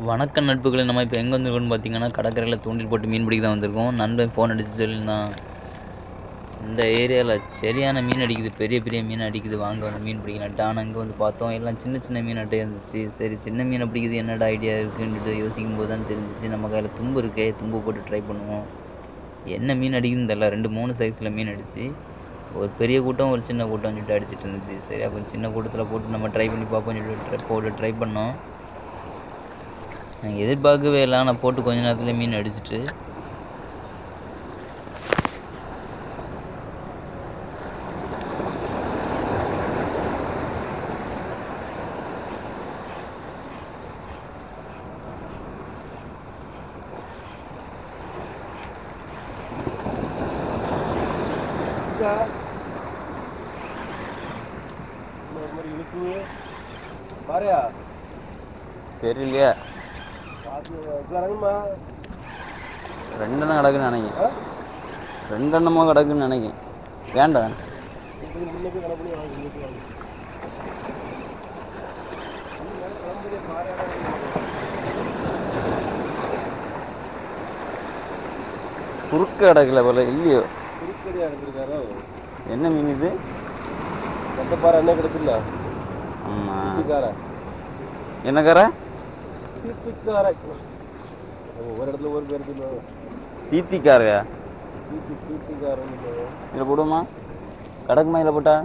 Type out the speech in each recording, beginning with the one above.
வணக்கம் நட்புகளை நம்ம இப்போ எங்கே வந்திருக்கோம்னு பார்த்தீங்கன்னா கடற்கரையில் தூண்டில் போட்டு மீன் பிடிக்க தான் வந்திருக்கோம் நண்பன் ஃபோன் அடித்து சொல்லியிருந்தான் இந்த ஏரியாவில் சரியான மீன் அடிக்குது பெரிய பெரிய மீன் அடிக்குது வாங்க வந்து மீன் பிடிக்கலான்ட்டு ஆனால் அங்கே வந்து பார்த்தோம் எல்லாம் சின்ன சின்ன மீனாட்டே இருந்துச்சு சரி சின்ன மீனை பிடிக்குது என்னடா ஐடியா இருக்குன்ட்டு யோசிக்கும் போது தான் தெரிஞ்சிச்சு நம்ம கையில் தும்பு இருக்கே தும்பு போட்டு ட்ரை பண்ணுவோம் என்ன மீன் அடிக்குதுன்னு தெரில ரெண்டு மூணு சைஸில் மீன் அடிச்சு ஒரு பெரிய கூட்டம் ஒரு சின்ன கூட்டம் சொல்லிட்டு அடிச்சிட்டு இருந்துச்சு சரி அப்போ சின்ன கூட்டத்தில் போட்டு நம்ம ட்ரை பண்ணி பார்ப்போம் சொல்லிட்டு ட்ரை போட்டு ட்ரை பண்ணோம் நான் எதிர்பார்க்கவே இல்லை நான் போட்டு கொஞ்ச நேரத்தில் மீன் அடிச்சிட்டு இருக்கா ஒரு மாதிரி இழுப்பு பாரியா தெரியலையா பார்த்து இறங்குமா ரெண்டெண்ணம் கிடக்குன்னு நினைக்கிறேன் ஆ ரெண்டெண்ணமோ கிடக்குன்னு நினைக்கிறேன் வேண்டாம் இப்படி முன்னுக்கு கணக்கு பண்ணி வாங்க முன்னுக்கு வாங்க கிளம்புதே பாரியா குறுக்க கிடக்கல போல இல்லையோ திருப்பதியா இருந்திருக்காரோ என்ன மீன் இது எந்த பாறை என்ன கிடைச்சில்ல ஆமாம் தீப்பிக்கார என்ன கரை தீப்பிக்கார ஒவ்வொரு இடத்துல ஒரு பேர் சொல்லுவாங்க தீத்திக்காரையா தீப்பி தீப்பிக்காரன்னு சொல்லுவாங்க இதில் போடுமா கிடக்குமா இதில் போட்டா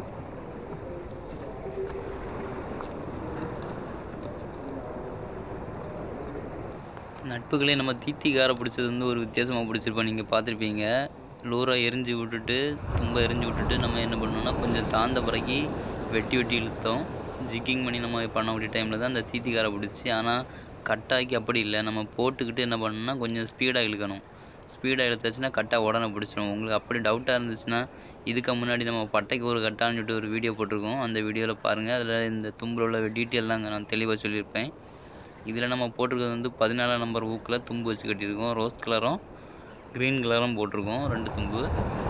நட்புகளே நம்ம தீத்திக்காரை பிடிச்சது வந்து ஒரு வித்தியாசமாக பிடிச்சிருப்போம் நீங்கள் பார்த்துருப்பீங்க லூரா எரிஞ்சு விட்டுட்டு தும்ப எரிஞ்சு விட்டுட்டு நம்ம என்ன பண்ணோம்னா கொஞ்சம் தாந்த பிறகு வெட்டி வெட்டி இழுத்தோம் ஜிக்கிங் பண்ணி நம்ம பண்ணக்கூடிய டைமில் தான் அந்த தீத்திக்காரை பிடிச்சி ஆனால் கட்டாக்கி அப்படி இல்லை நம்ம போட்டுக்கிட்டு என்ன பண்ணணும்னா கொஞ்சம் ஸ்பீடாக இழுக்கணும் ஸ்பீடாக இழுத்தாச்சுன்னா கட்டாக உடனே பிடிச்சிடும் உங்களுக்கு அப்படி டவுட்டாக இருந்துச்சுன்னா இதுக்கு முன்னாடி நம்ம பட்டைக்கு ஒரு கட்டான்னு சொல்லிட்டு ஒரு வீடியோ போட்டிருக்கோம் அந்த வீடியோவில் பாருங்கள் அதில் இந்த தும்பில் உள்ள டீட்டெயிலாம் அங்கே நான் தெளிவாக சொல்லியிருப்பேன் இதில் நம்ம போட்டிருக்கிறது வந்து பதினாலாம் நம்பர் ஊக்கில் தும்பு வச்சு கட்டியிருக்கோம் ரோஸ் கலரும் க்ரீன் கலரும் போட்டிருக்கோம் ரெண்டு தும்பு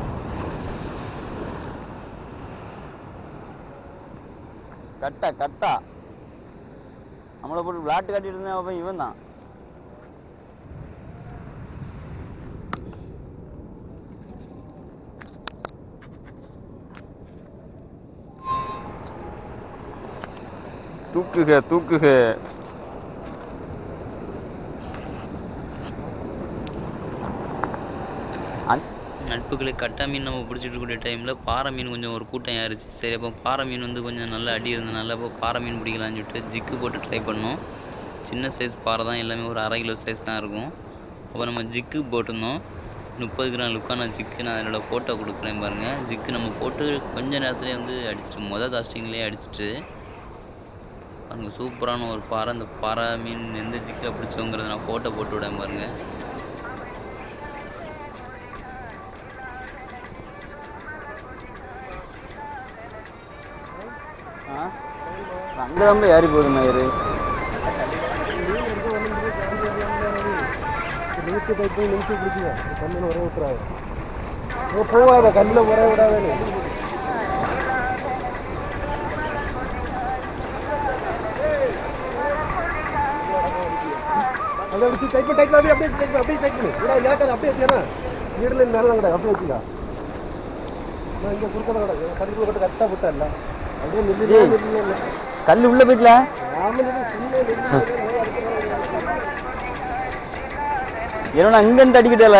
கட்டா கட்டா நம்மளை போட்டு விளாட்டு காட்டிட்டு இருந்தேன் அப்போ இவன் தான் தூக்குக தூக்குக நட்புகளை கட்டா மீன் நம்ம பிடிச்சிட்டு இருக்கக்கூடிய டைமில் பாறை மீன் கொஞ்சம் ஒரு கூட்டம் ஏறிச்சு சரி அப்போ பாறை மீன் வந்து கொஞ்சம் நல்லா அடி இருந்தனால அப்போ பாறை மீன் பிடிக்கலாம்னு சொல்லிட்டு ஜிக்கு போட்டு ட்ரை பண்ணோம் சின்ன சைஸ் பாறை தான் எல்லாமே ஒரு அரை கிலோ சைஸ் தான் இருக்கும் அப்போ நம்ம ஜிக்கு போட்டிருந்தோம் முப்பது கிராம் லுக்கான ஜிக்கு நான் என்னோடய ஃபோட்டோ கொடுக்குறேன் பாருங்கள் ஜிக்கு நம்ம போட்டு கொஞ்ச நேரத்துலேயே வந்து அடிச்சிட்டு மொதல் காஸ்டிங்லேயே அடிச்சிட்டு பாருங்க சூப்பரான ஒரு பாறை அந்த பாறை மீன் எந்த ஜிக்கில் பிடிச்சோங்கிறத நான் ஃபோட்டோ போட்டு விடேன் பாருங்கள் அங்கே ரொம்ப ஏறி போகுது மயிறு நிமிஷம் டைப் நிமிஷம் பிடிக்குங்க கண்ணில் ஒரே விட்டுறாங்க ஓ போவாத கண்ணில் ஒரே விடாதே அதை வச்சு டைப் பண்ணி டைப் அப்படியே அப்படியே டைப் அப்படியே டைப் பண்ணு விடா லேட்டாக அப்படியே வச்சுக்கா வீட்டில் மேலே கிடையாது அப்படியே வச்சுக்கா நான் இங்கே குறுக்கட கிடக்கு கடிக்குள்ள கட்டு கரெக்டாக விட்டல அப்படியே நில்லு நில்லு கல் உள்ள போயிட்டல ஆமாம் சின்ன நெல்லு என்னடா அங்கிருந்து அடிக்கிட்டல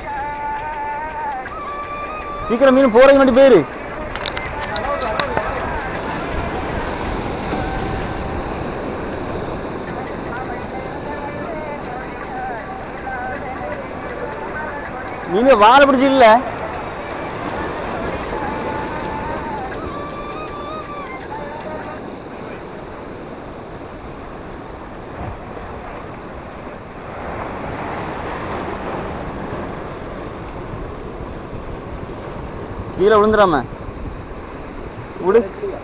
சீக்கிரம் மீன் போறதுக்கு முன்னாடி போயிரு நீங்க வாழை பிடிச்சி இல்ல கீழே விழுந்துடாம விடு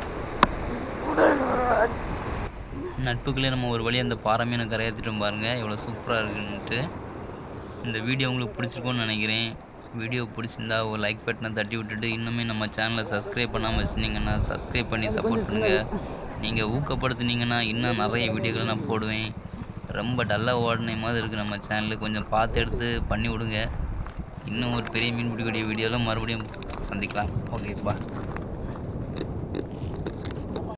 நட்புகளே நம்ம ஒரு வழி அந்த பாறை மீனை கரையாற்றிட்டோம் பாருங்கள் எவ்வளோ சூப்பராக இருக்குன்ட்டு இந்த வீடியோ உங்களுக்கு பிடிச்சிருக்கும்னு நினைக்கிறேன் வீடியோ பிடிச்சிருந்தா ஒரு லைக் பட்டனை தட்டி விட்டுட்டு இன்னுமே நம்ம சேனலை சப்ஸ்கிரைப் பண்ணாமல் வச்சுருந்தீங்கன்னா சப்ஸ்கிரைப் பண்ணி சப்போர்ட் பண்ணுங்கள் நீங்கள் ஊக்கப்படுத்துனீங்கன்னா இன்னும் நிறைய வீடியோக்களை நான் போடுவேன் ரொம்ப டல்லாக ஓடின மாதிரி இருக்குது நம்ம சேனலு கொஞ்சம் பார்த்து எடுத்து பண்ணி விடுங்க இன்னும் ஒரு பெரிய மீன் பிடிக்கக்கூடிய வீடியோவில் மறுபடியும் சந்திக்கலாம் ஓகேப்பா